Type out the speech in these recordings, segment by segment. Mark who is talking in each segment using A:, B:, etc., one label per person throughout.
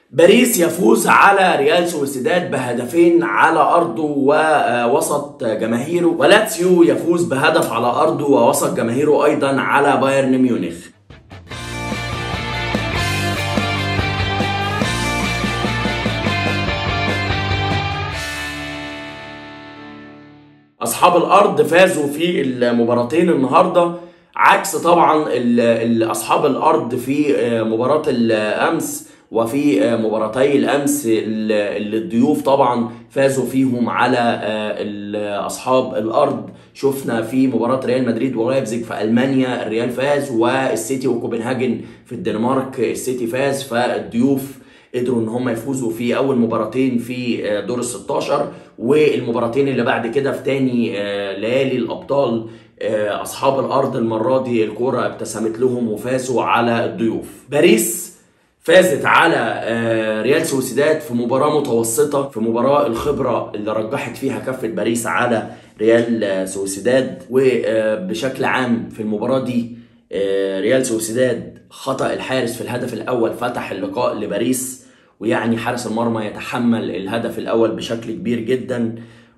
A: باريس يفوز على ريال سوسيداد بهدفين على ارضه ووسط جماهيره ولاتسيو يفوز بهدف على ارضه ووسط جماهيره ايضا على بايرن ميونخ اصحاب الارض فازوا في المباراتين النهارده عكس طبعا ال- ال- اصحاب الارض في مباراه الامس وفي مباراتي الامس ال- اللي الضيوف طبعا فازوا فيهم على ال- اصحاب الارض شفنا في مباراه ريال مدريد ولايبزيج في المانيا الريال فاز والسيتي وكوبنهاجن في الدنمارك السيتي فاز فالضيوف قدروا ان هم يفوزوا في اول مباراتين في دور ال 16 والمباراتين اللي بعد كده في تاني ليالي الابطال اصحاب الارض المره دي الكوره ابتسمت لهم وفازوا على الضيوف باريس فازت على ريال سوسيداد في مباراة متوسطة في مباراة الخبرة اللي رجحت فيها كفة باريس على ريال سوسيداد وبشكل عام في المباراة دي ريال سوسيداد خطأ الحارس في الهدف الأول فتح اللقاء لباريس ويعني حارس المرمى يتحمل الهدف الأول بشكل كبير جدا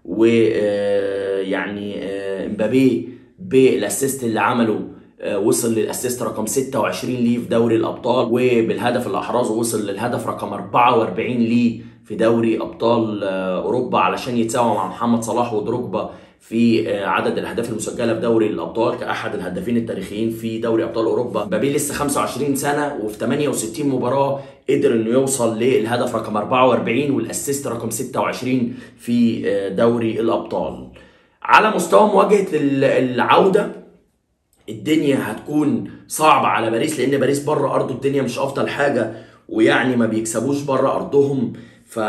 A: ويعني امبابي بالاسيست اللي عمله وصل للاسيست رقم 26 ليه في دوري الابطال وبالهدف اللي احرزه وصل للهدف رقم 44 ليه في دوري ابطال اوروبا علشان يتساوى مع محمد صلاح ودروجبا في عدد الاهداف المسجله في دوري الابطال كاحد الهدافين التاريخيين في دوري ابطال اوروبا مبابي لسه 25 سنه وفي 68 مباراه قدر انه يوصل للهدف رقم 44 والاسيست رقم 26 في دوري الابطال على مستوى مواجهه العوده الدنيا هتكون صعبة على باريس لأن باريس بره أرضه الدنيا مش أفضل حاجة ويعني ما بيكسبوش بره أرضهم ف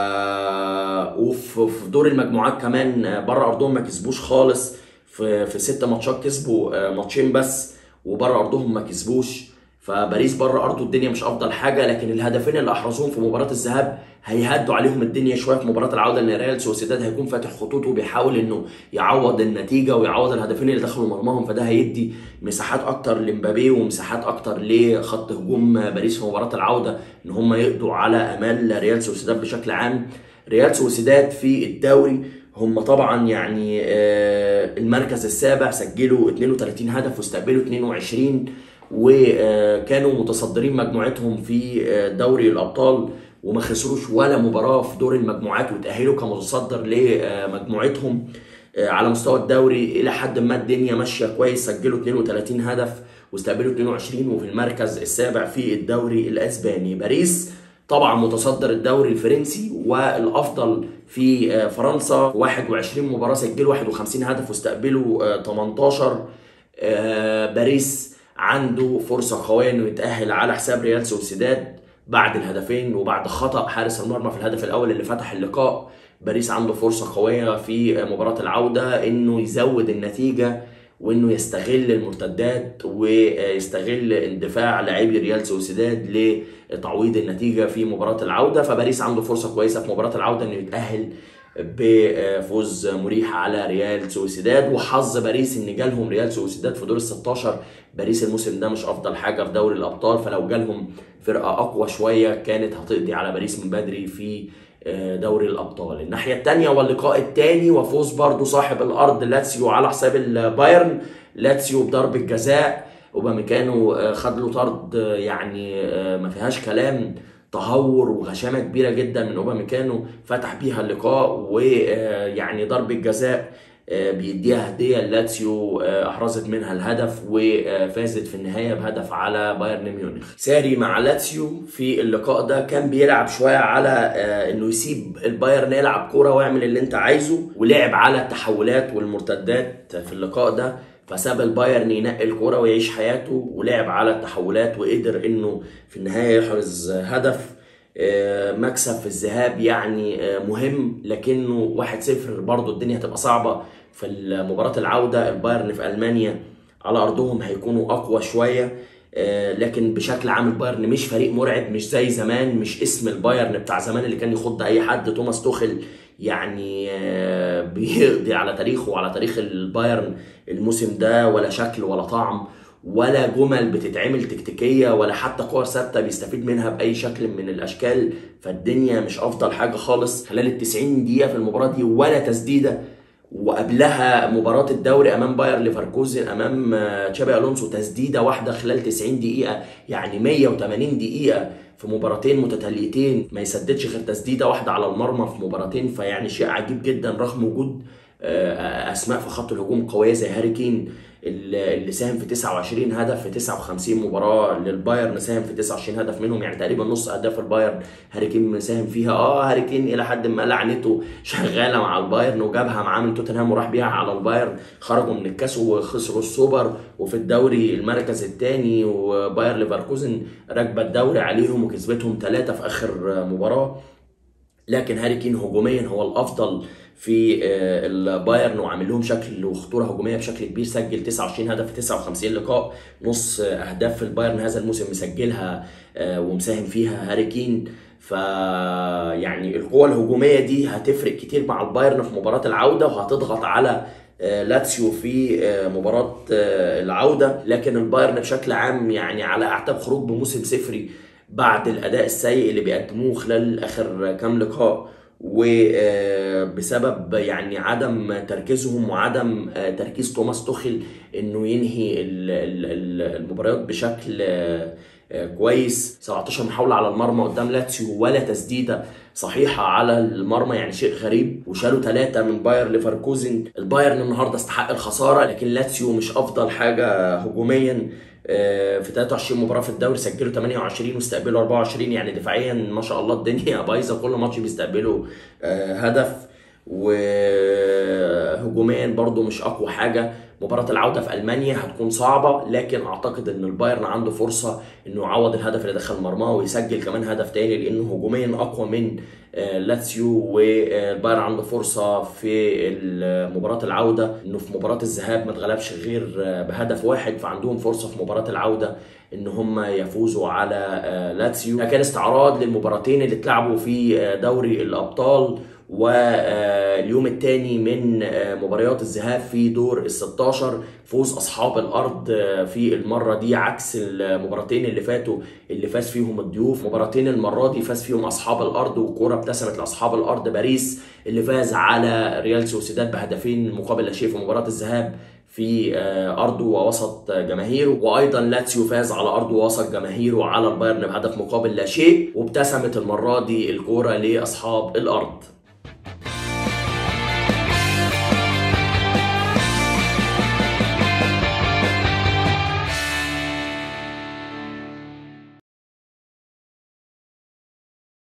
A: وفي دور المجموعات كمان بره أرضهم ما كسبوش خالص في في ست ماتشات كسبوا ماتشين بس وبره أرضهم ما كسبوش فباريس بره ارضه الدنيا مش افضل حاجه لكن الهدفين اللي احرزوهم في مباراه الذهاب هيهدوا عليهم الدنيا شويه في مباراه العوده لان ريال سوسيداد هيكون فاتح خطوطه وبيحاول انه يعوض النتيجه ويعوض الهدفين اللي دخلوا مرماهم فده هيدي مساحات اكتر لمبابي ومساحات اكتر لخط هجوم باريس في مباراه العوده ان هم يقضوا على امال ريال سوسيداد بشكل عام ريال سوسيداد في الدوري هم طبعا يعني المركز السابع سجلوا 32 هدف واستقبلوا 22 وكانوا متصدرين مجموعتهم في دوري الابطال وما خسروش ولا مباراه في دور المجموعات وتاهلوا كمتصدر لمجموعتهم على مستوى الدوري الى حد ما الدنيا ماشيه كويس سجلوا 32 هدف واستقبلوا 22 وفي المركز السابع في الدوري الاسباني باريس طبعا متصدر الدوري الفرنسي والافضل في فرنسا 21 مباراه سجلوا 51 هدف واستقبلوا 18 باريس عنده فرصة قوية انه يتأهل على حساب ريال سوسيداد بعد الهدفين وبعد خطأ حارس المرمى في الهدف الأول اللي فتح اللقاء باريس عنده فرصة قوية في مباراة العودة انه يزود النتيجة وانه يستغل المرتدات ويستغل اندفاع لاعبي ريال سوسيداد لتعويض النتيجة في مباراة العودة فباريس عنده فرصة كويسة في مباراة العودة انه يتأهل بفوز مريح على ريال سوسيداد وحظ باريس ان جالهم ريال سوسيداد في دور ال 16 باريس الموسم ده مش افضل حاجه في دوري الابطال فلو جالهم فرقه اقوى شويه كانت هتقضي على باريس من بدري في دوري الابطال الناحيه الثانيه واللقاء الثاني وفوز برضو صاحب الارض لاتسيو على حساب البايرن لاتسيو بضربه جزاء وبامكانه خد له طرد يعني ما فيهاش كلام تهور وغشامه كبيره جدا من اوباميكانو فتح بيها اللقاء ويعني ضربه جزاء بيديها هديه لاتسيو احرزت منها الهدف وفازت في النهايه بهدف على بايرن ميونخ ساري مع لاتسيو في اللقاء ده كان بيلعب شويه على انه يسيب البايرن يلعب كوره ويعمل اللي انت عايزه ولعب على التحولات والمرتدات في اللقاء ده فساب البايرن ينقي الكوره ويعيش حياته ولعب على التحولات وقدر انه في النهايه يحرز هدف مكسب في الذهاب يعني مهم لكنه 1-0 برضه الدنيا هتبقى صعبه في مباراه العوده البايرن في المانيا على ارضهم هيكونوا اقوى شويه لكن بشكل عام البايرن مش فريق مرعب مش زي زمان مش اسم البايرن بتاع زمان اللي كان يخض اي حد توماس توخل يعني بيقضي على تاريخه وعلى تاريخ البايرن الموسم ده ولا شكل ولا طعم ولا جمل بتتعمل تكتيكيه ولا حتى كور ثابته بيستفيد منها باي شكل من الاشكال فالدنيا مش افضل حاجه خالص خلال ال 90 دقيقه في المباراه دي ولا تسديده وقبلها مباراة الدوري أمام باير ليفركوزن أمام آه، تشابي ألونسو تسديدة واحدة خلال 90 دقيقة يعني 180 دقيقة في مباراتين متتاليتين ما يسددش غير تسديدة واحدة على المرمى في مباراتين فيعني شيء عجيب جدا رغم وجود آه، أسماء في خط الهجوم قوية زي هاري كين اللي اللي ساهم في 29 هدف في 59 مباراه للبايرن ساهم في 29 هدف منهم يعني تقريبا نص اهداف البايرن هاري كين مساهم فيها اه هاري كين الى حد ما لعنته شغاله مع البايرن وجابها معاه من توتنهام وراح بيها على البايرن خرجوا من الكاس وخسروا السوبر وفي الدوري المركز الثاني وباير ليفركوزن راكبه الدوري عليهم وكسبتهم ثلاثه في اخر مباراه لكن هاري كين هجوميا هو الافضل في آه، البايرن وعامل لهم شكل وخطوره هجوميه بشكل كبير سجل 29 هدف في 59 لقاء نص آه، اهداف في البايرن هذا الموسم مسجلها آه، ومساهم فيها هاري كين ف يعني القوه الهجوميه دي هتفرق كتير مع البايرن في مباراه العوده وهتضغط على آه، لاتسيو في آه، مباراة آه، العودة لكن البايرن بشكل عام يعني على أعتاب خروج بموسم صفري بعد الأداء السيء اللي بيقدموه خلال آخر كام لقاء وبسبب يعني عدم تركيزهم وعدم آه، تركيز توماس توخيل انه ينهي ال- ال- ال- المباريات بشكل آه، آه، كويس 17 محاولة على المرمى قدام لاتسيو ولا تسديدة صحيحة على المرمى يعني شيء غريب وشالوا ثلاثة من باير ليفركوزن البايرن النهاردة استحق الخسارة لكن لاتسيو مش أفضل حاجة هجوميا آه، في 23 مباراة في الدوري سجلوا 28 واستقبلوا 24 يعني دفاعيا ما شاء الله الدنيا بايظة كل ماتش بيستقبلوا آه، هدف وهجوميا برضو مش اقوى حاجه مباراه العوده في المانيا هتكون صعبه لكن اعتقد ان البايرن عنده فرصه انه يعوض الهدف اللي دخل مرماه ويسجل كمان هدف تاني لانه هجوميا اقوى من آه، لاتسيو والبايرن عنده فرصه في مباراه العوده انه في مباراه الذهاب ما اتغلبش غير آه، بهدف واحد فعندهم فرصه في مباراه العوده ان هم يفوزوا على آه، لاتسيو ده كان استعراض للمباراتين اللي اتلعبوا في آه، دوري الابطال واليوم الثاني من آه، مباريات الذهاب في دور ال 16 فوز اصحاب الارض آه، في المره دي عكس المباراتين اللي فاتوا اللي فاز فيهم الضيوف مباراتين المره دي فاز فيهم اصحاب الارض والكوره ابتسمت لاصحاب الارض باريس اللي فاز على ريال سوسيداد بهدفين مقابل لا شيء في مباراه الذهاب في آه، ارضه ووسط جماهيره وايضا لاتسيو فاز على ارضه ووسط جماهيره على البايرن بهدف مقابل لا شيء وابتسمت المره دي الكوره لاصحاب الارض